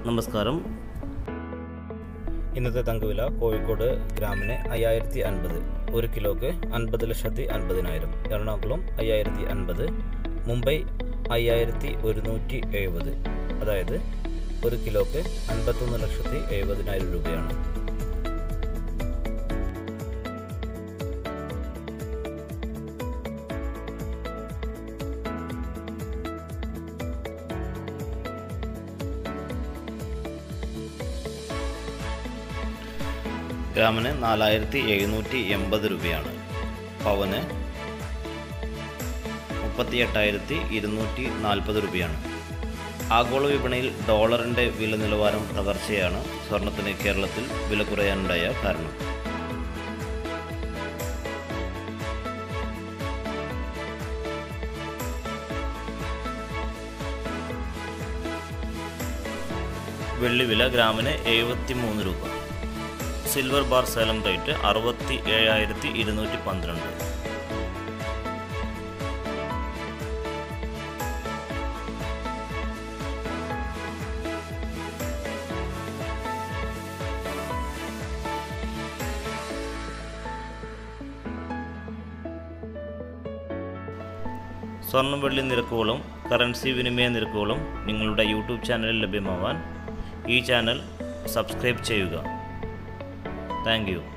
നമസ്കാരം ഇന്നത്തെ തങ്കവില കോഴിക്കോട് ഗ്രാമിന് അയ്യായിരത്തി അൻപത് ഒരു കിലോക്ക് അൻപത് ലക്ഷത്തി അൻപതിനായിരം എറണാകുളം അയ്യായിരത്തി അൻപത് മുംബൈ അയ്യായിരത്തി ഒരുന്നൂറ്റി എഴുപത് അതായത് ഒരു കിലോക്ക് അൻപത്തൊന്ന് ലക്ഷത്തി എഴുപതിനായിരം രൂപയാണ് ഗ്രാമിന് നാലായിരത്തി എഴുന്നൂറ്റി എൺപത് രൂപയാണ് പവന് മുപ്പത്തി എട്ടായിരത്തി ഇരുന്നൂറ്റി നാൽപ്പത് രൂപയാണ് ആഗോള വിപണിയിൽ ഡോളറിൻ്റെ വില നിലവാരം തകർച്ചയാണ് സ്വർണത്തിന് കേരളത്തിൽ വില കുറയാനുണ്ടായ കാരണം വെള്ളി വില ഗ്രാമിന് എഴുപത്തി മൂന്ന് രൂപ സിൽവർ ബാർ സേലം റേറ്റ് അറുപത്തി ഏഴായിരത്തി ഇരുന്നൂറ്റി പന്ത്രണ്ട് സ്വർണ്ണം വെള്ളി നിരക്കുകളും കറൻസി വിനിമയ നിരക്കുകളും നിങ്ങളുടെ യൂട്യൂബ് ചാനലിൽ ലഭ്യമാവാൻ ഈ ചാനൽ സബ്സ്ക്രൈബ് ചെയ്യുക താങ്ക് യു